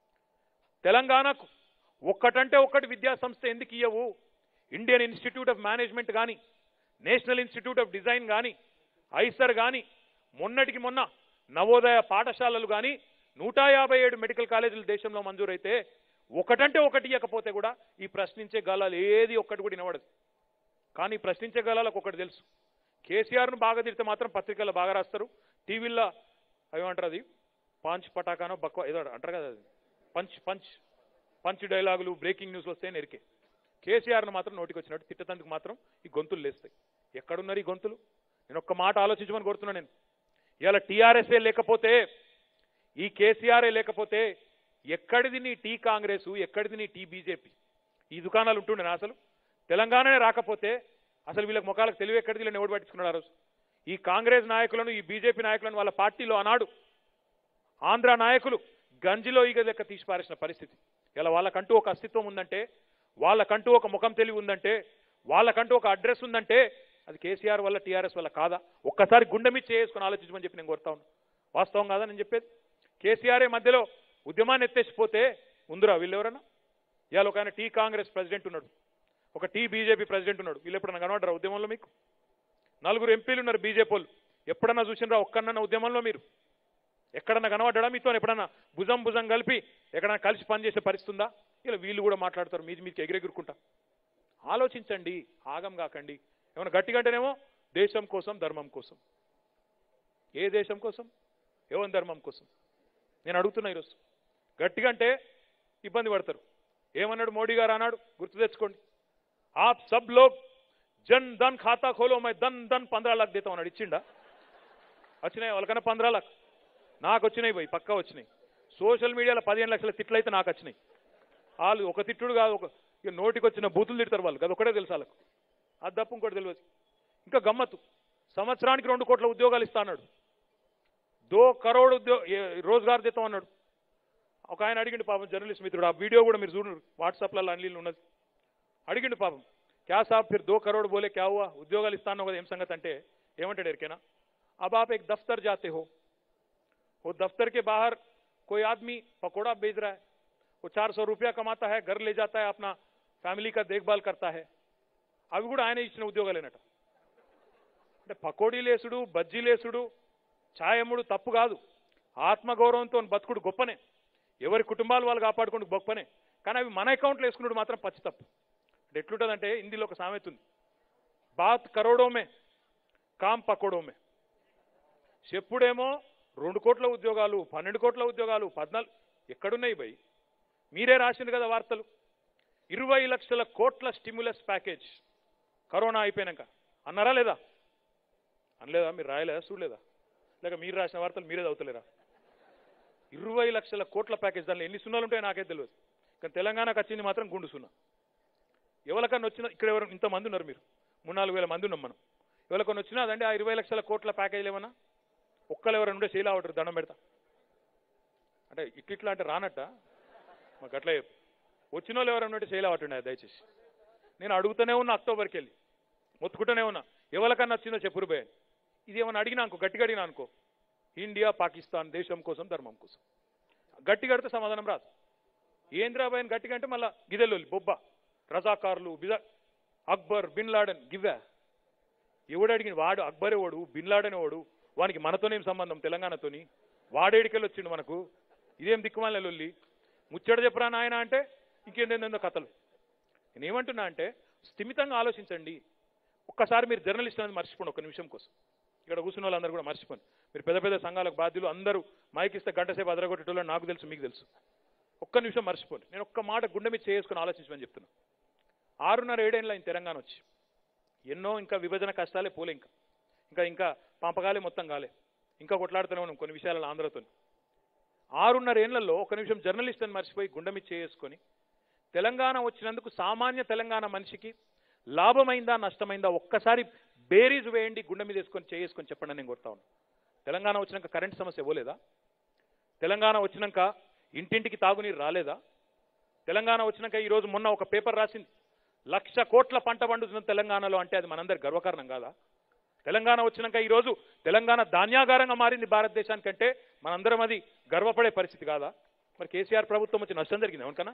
తెలంగాణకు ఒక్కటంటే ఒక్కటి విద్యా సంస్థ ఎందుకు ఇయ్యవు ఇండియన్ ఇన్స్టిట్యూట్ ఆఫ్ మేనేజ్మెంట్ కానీ నేషనల్ ఇన్స్టిట్యూట్ ఆఫ్ డిజైన్ కానీ ఐసర్ కానీ మొన్నటికి మొన్న నవోదయ పాఠశాలలు కానీ నూట యాభై ఏడు మెడికల్ కాలేజీలు దేశంలో మంజూరైతే ఒకటంటే ఒకటి ఇవ్వకపోతే కూడా ఈ ప్రశ్నించే గాలాలు ఏది ఒక్కటి కూడా వినబడదు కానీ ఈ ప్రశ్నించే గాలాలకు ఒకటి తెలుసు కేసీఆర్ను బాగా తిడితే మాత్రం పత్రికల్లో బాగా రాస్తారు టీవీల్లో ఏమంటారు అది పాంచ్ పటాకానో బక్వ ఏదో అంటారు కదా అది పంచ్ పంచ్ పంచ్ డైలాగులు బ్రేకింగ్ న్యూస్ వస్తే ఎరికే కేసీఆర్ను మాత్రం నోటికి వచ్చినట్టు తిట్టతందుకు మాత్రం ఈ గొంతులు లేస్తాయి ఎక్కడున్నారు ఈ గొంతులు నేను ఒక్క మాట ఆలోచించమని కోరుతున్నా నేను ఇవాళ టీఆర్ఎస్ఏ లేకపోతే ఈ కేసీఆర్ఏ లేకపోతే ఎక్కడిది నీ టీ కాంగ్రెస్ ఎక్కడిది నీ టీ బీజేపీ ఈ దుకాణాలు ఉంటుండే అసలు తెలంగాణనే రాకపోతే అసలు వీళ్ళకి ముఖాలకు తెలివి ఎక్కడిది వీళ్ళని ఎవడు పట్టించుకున్నాడు ఆ రోజు ఈ కాంగ్రెస్ నాయకులను ఈ బీజేపీ నాయకులను వాళ్ళ పార్టీలో ఆనాడు ఆంధ్ర నాయకులు గంజిలో ఈగ లెక్క తీసి పారేసిన పరిస్థితి ఇలా వాళ్ళకంటూ ఒక అస్తిత్వం ఉందంటే వాళ్ళకంటూ ఒక ముఖం తెలివి ఉందంటే వాళ్ళకంటూ ఒక అడ్రస్ ఉందంటే అది కేసీఆర్ వల్ల టీఆర్ఎస్ వల్ల కాదా ఒక్కసారి గుండె మీద చేసుకుని ఆలోచించమని చెప్పి నేను కోరుతా ఉన్నా వాస్తవం కాదా నేను చెప్పేది కేసీఆర్ మధ్యలో ఉద్యమాన్ని ఎత్తేసిపోతే ఉందిరా వీళ్ళెవరన్నా ఇవాళ ఒక ఆయన టీ కాంగ్రెస్ ప్రెసిడెంట్ ఉన్నాడు ఒక టీ బీజేపీ ప్రెసిడెంట్ ఉన్నాడు వీళ్ళు ఎప్పుడన్నా కనబడరా ఉద్యమంలో మీకు నలుగురు ఎంపీలు ఉన్నారు బీజేపీ వాళ్ళు ఎప్పుడన్నా చూసినరా ఒక్కనన్నా ఉద్యమంలో మీరు ఎక్కడన్నా కనబడ్డా మీతో ఎప్పుడన్నా భుజం భుజం కలిపి ఎక్కడన్నా కలిసి పనిచేసే పరిస్థితి ఉందా ఇలా వీళ్ళు కూడా మాట్లాడతారు మీది మీకు ఎగిరెగురుకుంటా ఆలోచించండి ఆగం కాకండి ఏమైనా గట్టిగా అంటేనేమో దేశం కోసం ధర్మం కోసం ఏ దేశం కోసం ఏమని ధర్మం కోసం నేను అడుగుతున్నా ఈరోజు గట్టిగా అంటే ఇబ్బంది పడతారు ఏమన్నాడు మోడీ గారు అన్నాడు గుర్తు తెచ్చుకోండి ఆప్ సబ్ లోగ్ జన్ ధన్ ఖాతా ఖోలో మై ధన్ ధన్ పంద్రా లాక్ దేతాం అన్నాడు ఇచ్చిండా వచ్చినాయి వాళ్ళకన్నా పంద్రా లాక్ నాకు వచ్చినాయి పోయి పక్కా వచ్చినాయి సోషల్ మీడియాలో పదిహేను లక్షల తిట్లు అయితే నాకు వచ్చినాయి వాళ్ళు ఒక తిట్టుడు కాదు ఒక ఇక నోటికి వచ్చిన బూతులు తిడతారు వాళ్ళు అది ఒకటే తెలుసు వాళ్ళకు అది తప్ప ఇంకోటి తెలియదు ఇంకా గమ్మత్తు సంవత్సరానికి రెండు కోట్ల ఉద్యోగాలు ఇస్తా అన్నాడు దో కరోడ్ ఉద్యోగ రోజ్గార్ దేతం అన్నాడు ఒక ఆయన అడిగిండు పాపం జర్నలిస్ట్ మిత్రుడు ఆ వీడియో కూడా మీరు చూడండి వాట్సాప్లలో అన్లీలు ఉన్నది అడిగిండు పాపం క్యా సాబ్ ఫిర్ దో కరోడ్ బోలే క్యా హువా ఉద్యోగాలు ఇస్తాను కదా ఏం సంగతి అంటే ఏమంటాడు ఎరికేనా अब आप एक दफ्तर जाते हो वो दफ्तर के बाहर कोई आदमी पकौड़ा बेच रहा है वो चार सौ रुपया कमाता है घर ले जाता है अपना ఫ్యామిలీ का देखभाल करता है అవి కూడా ఆయన ఇచ్చిన ఉద్యోగాలేనట అంటే పకోడీలేసుడు బజ్జీలేసుడు ఛాయముడు తప్పు కాదు ఆత్మగౌరవంతో బతుకుడు గొప్పనే ఎవరి కుటుంబాలు వాళ్ళు కాపాడుకుంటూ గొప్పనే కానీ అవి మన అకౌంట్లో వేసుకున్నాడు మాత్రం పచ్చి తప్పు అంటే ఎట్లుంటుందంటే హిందీలో ఒక సామెత ఉంది బాత్ కరోడోమే కామ్ పకోడోమే చెప్పుడేమో రెండు కోట్ల ఉద్యోగాలు పన్నెండు కోట్ల ఉద్యోగాలు పద్నాలుగు ఎక్కడున్నాయి భయ్ మీరే రాసింది కదా వార్తలు ఇరవై లక్షల కోట్ల స్టిమ్యులస్ ప్యాకేజ్ కరోనా అయిపోయినాక అన్నారా లేదా అనలేదా మీరు రాయలేదా చూడలేదా లేక మీరు రాసిన వార్తలు మీరే చదువుతలేరా ఇరవై లక్షల కోట్ల ప్యాకేజ్ దానిలో ఎన్ని సున్నాలు ఉంటాయో నాకే తెలియదు కానీ తెలంగాణకు వచ్చింది మాత్రం గుండు సున్నా ఎవరికన్నా వచ్చిన ఇక్కడ ఎవరు ఇంతమంది ఉన్నారు మీరు మూడు నాలుగు వేల మంది ఉన్నాం మనం ఎవరికన్నా వచ్చినా అదండి ఆ ఇరవై లక్షల కోట్ల ప్యాకేజీలు ఏమన్నా ఒక్కరు ఎవరైనా ఉండే శీలా అవుతారు దండం పెడతా అంటే ఇట్లా అంటే రానట్ట మాకు అట్లా చెప్పు వచ్చిన వాళ్ళు ఎవరైనా ఉంటే శైలా అవుతుండే దయచేసి నేను అడుగుతూనే ఉన్నా అక్టోబర్కి వెళ్ళి మొత్తుకుంటూనే ఉన్నా ఎవరికన్నా వచ్చిందో చెప్పురు భయ ఇది ఏమన్నా అడిగినా అనుకో గట్టిగా అడిగినా అనుకో ఇండియా పాకిస్తాన్ దేశం కోసం ధర్మం కోసం గట్టిగా అడితే సమాధానం రాదు ఏంద్రాబాయ్ గట్టిగా అంటే మళ్ళా గిదెల్లు బొబ్బ రజాకారులు బిజ అక్బర్ బిన్ లాడన్ గివ్వా ఎవడు అడిగిన వాడు అక్బర్ ఎవడు బిన్ లాడన్ ఎవడు వానికి మనతోనేం సంబంధం తెలంగాణతోని వాడేడికెళ్ళి వచ్చిండు మనకు ఇదేం దిక్కుమాల లొల్లి ముచ్చట చెప్పరా నాయన అంటే ఇంకేందేందో కథలు నేను ఏమంటున్నా అంటే స్థిమితంగా ఆలోచించండి ఒక్కసారి మీరు జర్నలిస్ట్ అనేది మర్చిపోండి ఒక నిమిషం కోసం ఇక్కడ కూర్చున్న వాళ్ళందరూ కూడా మర్చిపోండి మీరు పెద్ద పెద్ద సంఘాలకు బాధ్యులు అందరూ మైక్ ఇస్తే గంట సేపు అదరగొట్టేటోళ్ళు నాకు తెలుసు మీకు తెలుసు ఒక్క నిమిషం మర్చిపోండి నేను ఒక్క మాట గుండె మీద చేసుకుని ఆలోచించమని చెప్తున్నా ఆరున్నర ఏడేళ్ళ ఆయన తెలంగాణ వచ్చి ఎన్నో ఇంకా విభజన కష్టాలే పోలే ఇంకా ఇంకా ఇంకా పంపగాలే మొత్తం కాలే ఇంకా కొట్లాడుతూనే ఉన్నాం కొన్ని విషయాలలో ఆంధ్రతో ఆరున్నర ఏళ్లలో ఒక నిమిషం జర్నలిస్ట్ అని మర్చిపోయి గుండె మీద చేసుకొని తెలంగాణ వచ్చినందుకు సామాన్య తెలంగాణ మనిషికి లాభమైందా నష్టమైందా ఒక్కసారి బేరీజ్ వేయండి గుండె మీద వేసుకొని చేసుకొని చెప్పండి అని నేను కోరుతా ఉన్నాను తెలంగాణ వచ్చినాక కరెంట్ సమస్య ఇవ్వలేదా తెలంగాణ వచ్చినాక ఇంటింటికి తాగునీరు రాలేదా తెలంగాణ వచ్చినాక ఈరోజు మొన్న ఒక పేపర్ రాసింది లక్ష కోట్ల పంట పండుతున్న తెలంగాణలో అంటే అది మనందరి గర్వకారణం కాదా తెలంగాణ వచ్చినాక ఈరోజు తెలంగాణ ధాన్యాగారంగా మారింది భారతదేశానికంటే మనందరం అది గర్వపడే పరిస్థితి కాదా మరి కేసీఆర్ ప్రభుత్వం వచ్చి నష్టం జరిగింది ఎవరికన్నా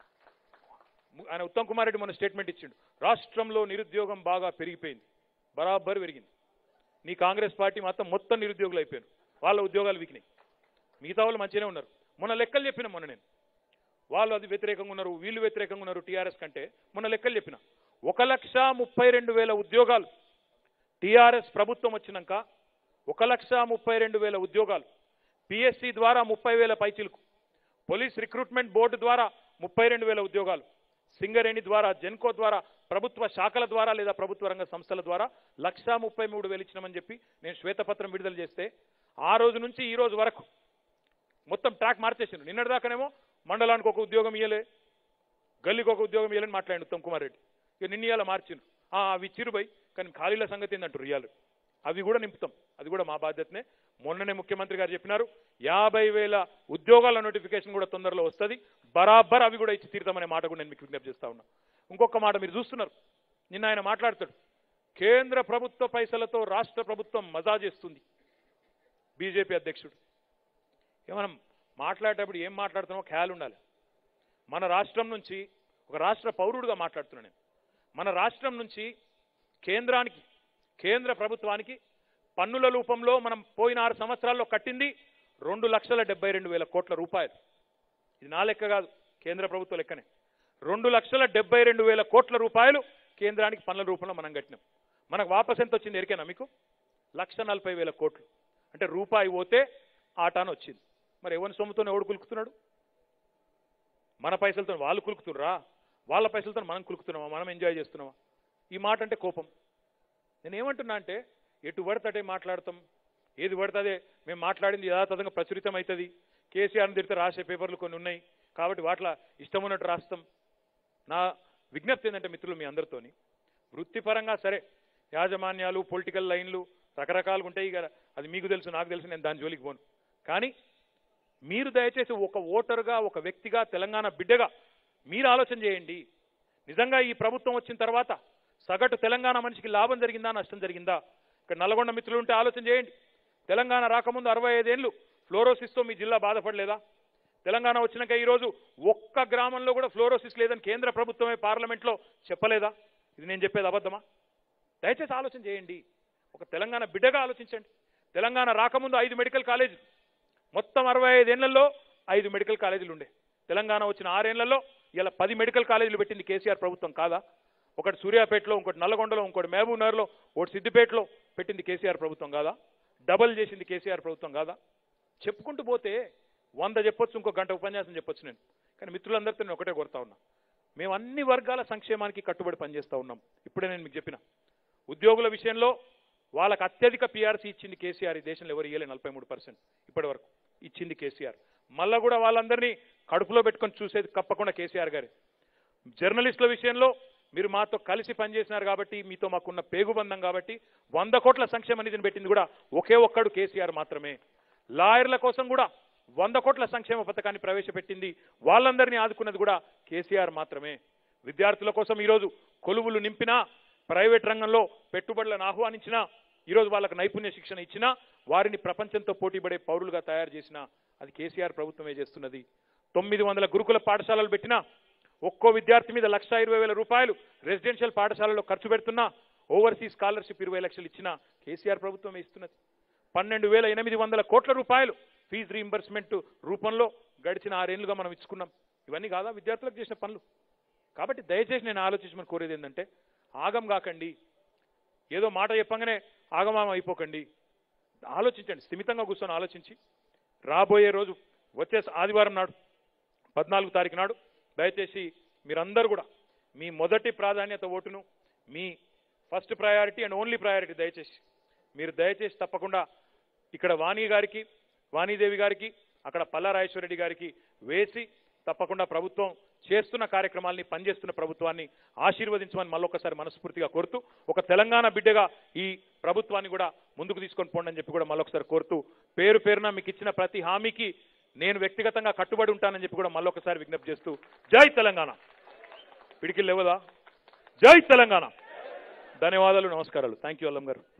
ఆయన ఉత్తమ్ కుమార్ రెడ్డి మొన్న స్టేట్మెంట్ ఇచ్చిండు రాష్ట్రంలో నిరుద్యోగం బాగా పెరిగిపోయింది బరాబర్ పెరిగింది నీ కాంగ్రెస్ పార్టీ మొత్తం మొత్తం నిరుద్యోగులు అయిపోయారు వాళ్ళ ఉద్యోగాలు వీకినాయి మిగతా వాళ్ళు మంచిగానే ఉన్నారు మొన్న లెక్కలు చెప్పిన మొన్న నేను వాళ్ళు అది వ్యతిరేకంగా ఉన్నారు వీళ్ళు వ్యతిరేకంగా ఉన్నారు టీఆర్ఎస్ కంటే మొన్న లెక్కలు చెప్పిన ఒక లక్ష ముప్పై రెండు వేల ఉద్యోగాలు టీఆర్ఎస్ ప్రభుత్వం వచ్చినాక ఒక లక్ష ముప్పై రెండు వేల ఉద్యోగాలు పిఎస్సి ద్వారా ముప్పై వేల పైచిలకు పోలీస్ రిక్రూట్మెంట్ బోర్డు ద్వారా ముప్పై రెండు వేల ఉద్యోగాలు సింగరేణి ద్వారా జెన్కో ద్వారా ప్రభుత్వ శాఖల ద్వారా లేదా ప్రభుత్వ రంగ సంస్థల ద్వారా లక్షా ముప్పై మూడు వేలు ఇచ్చినామని చెప్పి నేను శ్వేతపత్రం విడుదల చేస్తే ఆ రోజు నుంచి ఈ రోజు వరకు మొత్తం ట్రాక్ మార్చేసిండు నిన్నటిదాకానేమో మండలానికి ఒక ఉద్యోగం ఇయ్యలే గల్లీకి ఒక ఉద్యోగం ఇయ్యాలని మాట్లాడి ఉత్తమ్ కుమార్ రెడ్డి ఇక నిన్న ఇవాళ మార్చిండు ఆ, అవి ఇచ్చిరు పోయి కానీ ఖాళీల సంగతి ఏందంటారు ఇయ్యాలి అవి కూడా నింపుతాం అది కూడా మా బాధ్యతనే మొన్ననే ముఖ్యమంత్రి గారు చెప్పినారు యాభై వేల ఉద్యోగాల నోటిఫికేషన్ కూడా తొందరలో వస్తుంది బరాబర్ అవి కూడా ఇచ్చి తీరుతామనే మాట కూడా నేను మీకు విజ్ఞప్తి చేస్తా ఉన్నా ఇంకొక మాట మీరు చూస్తున్నారు నిన్న ఆయన మాట్లాడతాడు కేంద్ర ప్రభుత్వ పైసలతో రాష్ట్ర ప్రభుత్వం మజా చేస్తుంది బీజేపీ అధ్యక్షుడు ఇక మనం మాట్లాడేటప్పుడు ఏం మాట్లాడుతున్నామో ఖ్యాల్ ఉండాలి మన రాష్ట్రం నుంచి ఒక రాష్ట్ర పౌరుడుగా మాట్లాడుతున్నాను నేను మన రాష్ట్రం నుంచి కేంద్రానికి కేంద్ర ప్రభుత్వానికి పన్నుల రూపంలో మనం పోయిన ఆరు సంవత్సరాల్లో కట్టింది రెండు లక్షల డెబ్బై రెండు వేల కోట్ల రూపాయలు ఇది నా లెక్క కాదు కేంద్ర ప్రభుత్వ లెక్కనే రెండు లక్షల డెబ్బై రెండు వేల కోట్ల రూపాయలు కేంద్రానికి పన్నుల రూపంలో మనం కట్టినాం మనకు వాపస్ ఎంత వచ్చింది ఎరికేనా మీకు లక్ష నలభై వేల కోట్లు అంటే రూపాయి పోతే ఆటాను వచ్చింది మరి ఎవరి సొమ్ముతో ఎవడు కులుకుతున్నాడు మన పైసలతో వాళ్ళు కులుకుతుర్రా వాళ్ళ పైసలతో మనం కులుకుతున్నామా మనం ఎంజాయ్ చేస్తున్నామా ఈ మాట అంటే కోపం నేను ఏమంటున్నా అంటే ఎటు పడితే మాట్లాడతాం ఏది పడితే అదే మేము మాట్లాడింది యథాతథంగా ప్రచురితం అవుతుంది కేసీఆర్ని తిడితే రాసే పేపర్లు కొన్ని ఉన్నాయి కాబట్టి వాటిలో ఇష్టం ఉన్నట్టు రాస్తాం నా విజ్ఞప్తి ఏంటంటే మిత్రులు మీ అందరితోని వృత్తిపరంగా సరే యాజమాన్యాలు పొలిటికల్ లైన్లు రకరకాలుగా ఉంటాయి కదా అది మీకు తెలుసు నాకు తెలుసు నేను దాని జోలికి పోను కానీ మీరు దయచేసి ఒక ఓటరుగా ఒక వ్యక్తిగా తెలంగాణ బిడ్డగా మీరు ఆలోచన చేయండి నిజంగా ఈ ప్రభుత్వం వచ్చిన తర్వాత సగటు తెలంగాణ మనిషికి లాభం జరిగిందా నష్టం జరిగిందా ఇక్కడ నల్గొండ మిత్రులు ఉంటే ఆలోచన చేయండి తెలంగాణ రాకముందు అరవై ఐదేళ్లు ఫ్లోరోసిస్తో మీ జిల్లా బాధపడలేదా తెలంగాణ వచ్చినాక ఈరోజు ఒక్క గ్రామంలో కూడా ఫ్లోరోసిస్ లేదని కేంద్ర ప్రభుత్వమే పార్లమెంట్లో చెప్పలేదా ఇది నేను చెప్పేది అబద్ధమా దయచేసి ఆలోచన చేయండి ఒక తెలంగాణ బిడ్డగా ఆలోచించండి తెలంగాణ రాకముందు ఐదు మెడికల్ కాలేజీలు మొత్తం అరవై ఐదేళ్లలో ఐదు మెడికల్ కాలేజీలు ఉండే తెలంగాణ వచ్చిన ఆరేళ్లలో ఇలా పది మెడికల్ కాలేజీలు పెట్టింది కేసీఆర్ ప్రభుత్వం కాదా ఒకటి సూర్యాపేటలో ఇంకోటి నల్లగొండలో ఇంకోటి మహబూబ్ నగర్లో ఒకటి సిద్దిపేటలో పెట్టింది కేసీఆర్ ప్రభుత్వం కాదా డబల్ చేసింది కేసీఆర్ ప్రభుత్వం కాదా చెప్పుకుంటూ పోతే వంద చెప్పొచ్చు ఇంకో గంట ఉపన్యాసం చెప్పొచ్చు నేను కానీ మిత్రులందరితో నేను ఒకటే కోరుతా ఉన్నా మేము అన్ని వర్గాల సంక్షేమానికి కట్టుబడి పనిచేస్తా ఉన్నాం ఇప్పుడే నేను మీకు చెప్పిన ఉద్యోగుల విషయంలో వాళ్ళకి అత్యధిక పీఆర్సీ ఇచ్చింది కేసీఆర్ ఈ దేశంలో ఎవరు ఇయ్యలే నలభై మూడు పర్సెంట్ ఇప్పటి వరకు ఇచ్చింది కేసీఆర్ మళ్ళా కూడా వాళ్ళందరినీ కడుపులో పెట్టుకొని చూసేది తప్పకుండా కేసీఆర్ గారి జర్నలిస్టుల విషయంలో మీరు మాతో కలిసి పనిచేసినారు కాబట్టి మీతో మాకున్న పేగుబంధం కాబట్టి వంద కోట్ల సంక్షేమ నిధిని పెట్టింది కూడా ఒకే ఒక్కడు కేసీఆర్ మాత్రమే లాయర్ల కోసం కూడా వంద కోట్ల సంక్షేమ పథకాన్ని ప్రవేశపెట్టింది వాళ్ళందరినీ ఆదుకున్నది కూడా కేసీఆర్ మాత్రమే విద్యార్థుల కోసం ఈరోజు కొలువులు నింపినా ప్రైవేట్ రంగంలో పెట్టుబడులను ఆహ్వానించినా ఈరోజు వాళ్ళకు నైపుణ్య శిక్షణ ఇచ్చినా వారిని ప్రపంచంతో పోటీపడే పౌరులుగా తయారు చేసినా అది కేసీఆర్ ప్రభుత్వమే చేస్తున్నది తొమ్మిది వందల గురుకుల పాఠశాలలు పెట్టినా ఒక్కో విద్యార్థి మీద లక్ష ఇరవై వేల రూపాయలు రెసిడెన్షియల్ పాఠశాలలో ఖర్చు పెడుతున్నా ఓవర్సీస్ స్కాలర్షిప్ ఇరవై లక్షలు ఇచ్చినా కేసీఆర్ ప్రభుత్వమే ఇస్తున్నది పన్నెండు వేల ఎనిమిది వందల కోట్ల రూపాయలు ఫీజు రీంబర్స్మెంట్ రూపంలో గడిచిన ఆరేళ్లుగా మనం ఇచ్చుకున్నాం ఇవన్నీ కాదా విద్యార్థులకు చేసిన పనులు కాబట్టి దయచేసి నేను ఆలోచించమని కోరేది ఏంటంటే ఆగం కాకండి ఏదో మాట చెప్పంగానే ఆగమాగం అయిపోకండి ఆలోచించండి స్థిమితంగా కూర్చొని ఆలోచించి రాబోయే రోజు వచ్చే ఆదివారం నాడు పద్నాలుగు తారీఖు నాడు దయచేసి మీరందరూ కూడా మీ మొదటి ప్రాధాన్యత ఓటును మీ first priority and only priority దయచేసి మీరు దయచేసి తప్పకుండా ఇక్కడ వాణి గారికి వాణీదేవి గారికి అక్కడ పల్లారాజేశ్వరరెడ్డి గారికి వేసి తప్పకుండా ప్రభుత్వం చేస్తున్న కార్యక్రమాల్ని పనిచేస్తున్న ప్రభుత్వాన్ని ఆశీర్వదించమని మళ్ళొకసారి మనస్ఫూర్తిగా కోరుతూ ఒక తెలంగాణ బిడ్డగా ఈ ప్రభుత్వాన్ని కూడా ముందుకు తీసుకొని పోండి అని చెప్పి కూడా మళ్ళొకసారి కోరుతూ పేరు పేరున మీకు ఇచ్చిన ప్రతి హామీకి నేను వ్యక్తిగతంగా కట్టుబడి ఉంటానని చెప్పి కూడా మళ్ళొకసారి విజ్ఞప్తి చేస్తూ జై తెలంగాణ పిడికిలు లేవదా జై తెలంగాణ ధన్యవాదాలు నమస్కారాలు థ్యాంక్ యూ అల్లం గారు